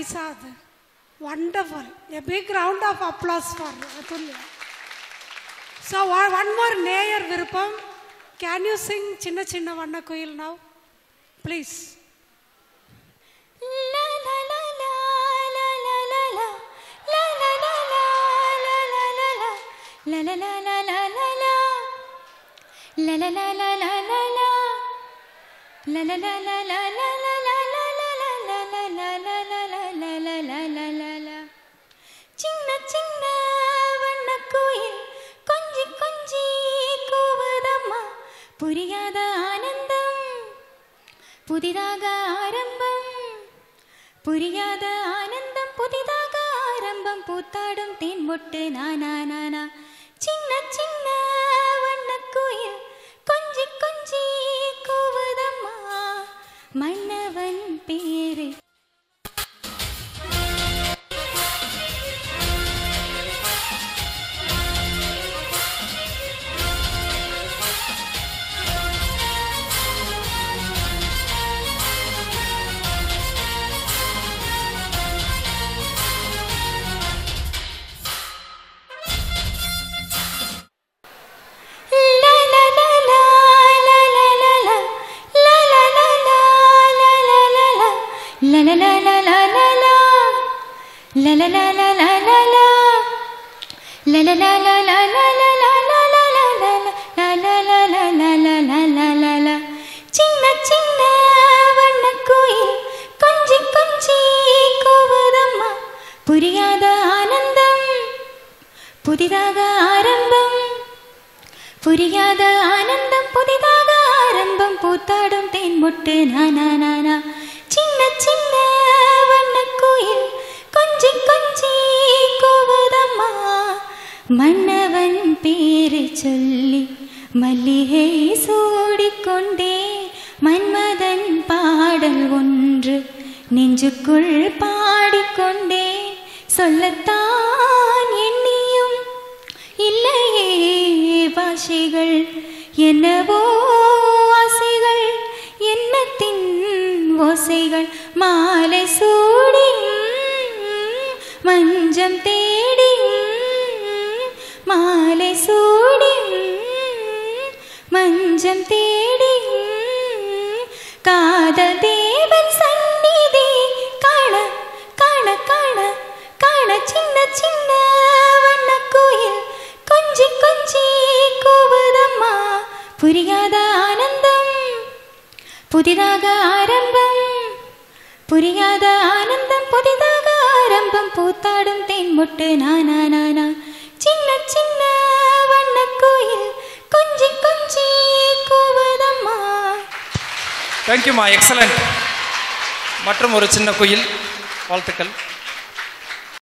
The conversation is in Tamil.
பைசா அது wonderful a big round of applause for Athulya so one more நேயர் விருப்பம் கேன் யூ சிங் சின்ன சின்ன வண்ண குயில் நவ் ப்ளீஸ் சின்ன சின்ன வண்ணக்குயில் கொஞ்சி கொஞ்சி கூவுதம்மா புரியாத ஆனந்தம் புதிதாக ஆரம்பம் புரியாத ஆனந்தம் புதிதாக ஆரம்பம் பூத்தாடும் தேன் மொட்டு நானா நானா சின்ன சின்ன வண்ணக்குயில் கொஞ்சி கொஞ்சி கூவுதம்மா மன்னவன் பேரு சின்ன சின்ன வண்ணக்குயில் கொஞ்சி கொஞ்சி கூவுதம்மா புரியாத ஆனந்தம் புதிதாக ஆரம்பம் புரியாத ஆனந்தம் புதிதாக ஆரம்பம் பூத்தாடும் தேன் மொட்டு நானா நானா சின்ன சின்ன வண்ணக்குயில் கொஞ்சி கொஞ்சி கூவுதம்மா மன்னவன் பேரை சொல்லி மல்லிகை சூடிக்கொண்டே மன்மதன் பாடல் ஒன்று நெஞ்சுக்குள் பாடிக்கொண்டே சொல்லத்தான் எண்ணியும் இல்லையே பாஷைகள் என்னவோ ஆசைகள் எண்ணத்தின் ஓசைகள் மாலை சூடி மஞ்சம் தேடி மாலை சூடி மஞ்சம் தேடி காதல் தேவன் சந்நிதி காண காண காண காண சின்ன சின்ன வண்ணக்குயில் கொஞ்சி கொஞ்சி கூவுதம்மா புரியாத ஆனந்தம் புதிதாக ஆரம்பம் புரியாத ஆனந்தம் புதிதாக ஆரம்பம் பூத்தாடும் தேன் மொட்டு நானா நானா சின்ன சின்ன வண்ணக்குயில் கொஞ்சி கொஞ்சி கூவுதம்மா தேங்க்யூம்மா எக்ஸலண்ட் மற்றும் ஒரு சின்ன குயில் வாழ்த்துக்கள்